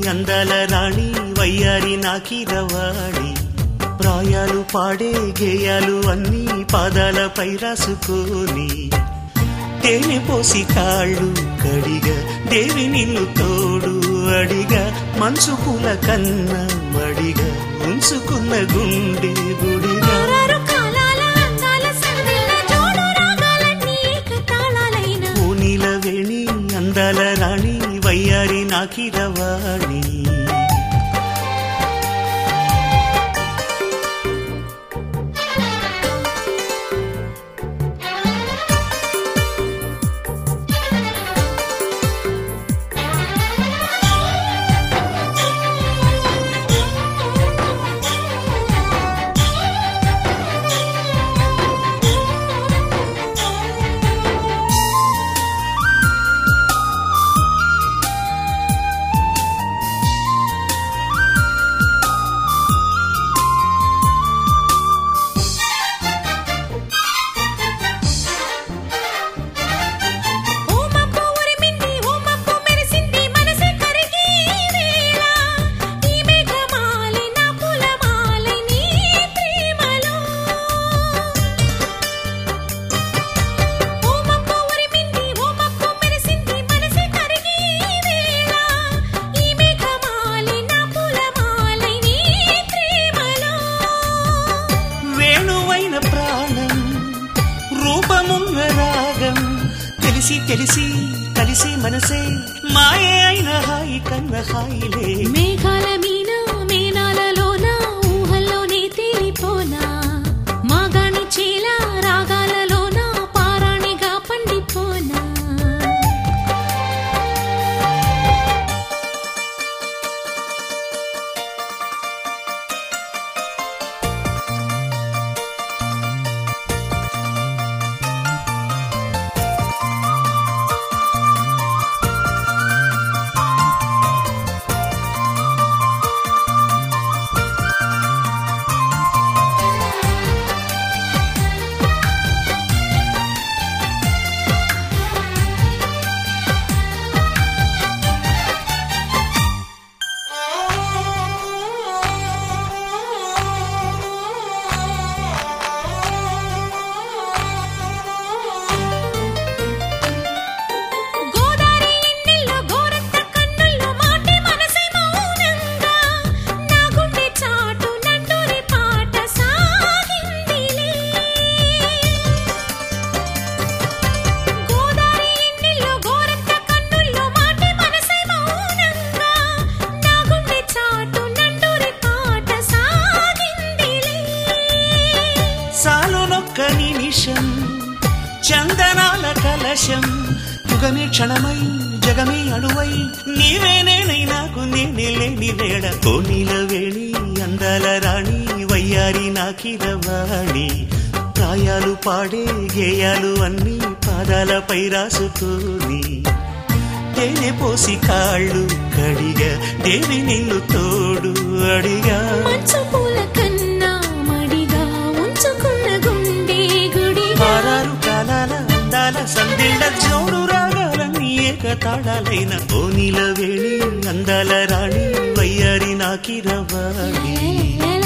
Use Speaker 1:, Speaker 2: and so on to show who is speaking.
Speaker 1: అందాల రాణి వయ్యారి నాకిరవాణి ప్రాయాలు పాడే గేయాలు అన్నీ పాదాలపై రాసుకొని తేనె పోసి కాళ్ళు కడిగా దేవి నిన్ను తోడు అడిగా మంచు పూల కన్న మడిగా ఉంచుకున్న గుండె గుడిగా
Speaker 2: ఆరారు కాలాల అందాల సందెల జోడు రాగాలన్నీ ఏకతాళాలైన
Speaker 1: పూనిల వేణి అందాల రాణి వయ్యారి నాకిరవాణి
Speaker 2: ఓ మబ్బు ఉరిమింది ఓ మబ్బు మెరిసింది మనసే కరిగి వేళ ఈ మేఘమాలి నా పులమాలి నీ ప్రేమలో ఓ మబ్బు ఉరిమింది ఓ మబ్బు మెరిసింది మనసే కరిగి వేళ ఈ మేఘమాలి నా పులమాలి నీ ప్రేమలో
Speaker 1: వేణువైన ప్రాణం రూపమున్న రాగం తెలిసి తెలిసి కలిసి మనసే మాయే అయిన హాయి కన్న హాయిలే
Speaker 2: మేఘాల మీన మేనాలలోన ఊహల్లోనే తేలిపోనా మాగాణి చీల రాగాలలోన పారాణిగా పండిపోనా గోదారి ఎన్నెల్లో గోరంత కన్నుల్లో మాటే మనసే మౌనంగా నా గుండె చాటు నంటూరి పాట సాగిందిలే గోదారి ఎన్నెల్లో గోరంత కన్నుల్లో మాటే మనసే మౌనంగా నా గుండె చాటు నంటూరి పాట సాగిందిలే
Speaker 1: సాలునొక్క నిమిషం చందనాల కలశం యుగమే క్షణమై జగమే అణువై నీవే నేనై నాకు నేనే లేని వేళ కోనిల వేణి అందాల రాణి వయ్యారి నాకిరవాణి ప్రాయాలు పాడే గేయాలు అన్నీ పాదాలపై రాసుకొని తేనె పోసి కాళ్ళు కడిగా దేవి నిన్ను తోడు అడిగా
Speaker 2: మంచు పూల కన్నా మడిగా ఉంచుకున్న గుండె గుడిగా
Speaker 1: ఆరారు కాలాల అందాల సందిళ్ళ జోడు రాగాలన్నీ ఏకతాళాలైన ఓనిల వేణి అందాల రాణి వయ్యారి నాకిరవాణి
Speaker 2: లా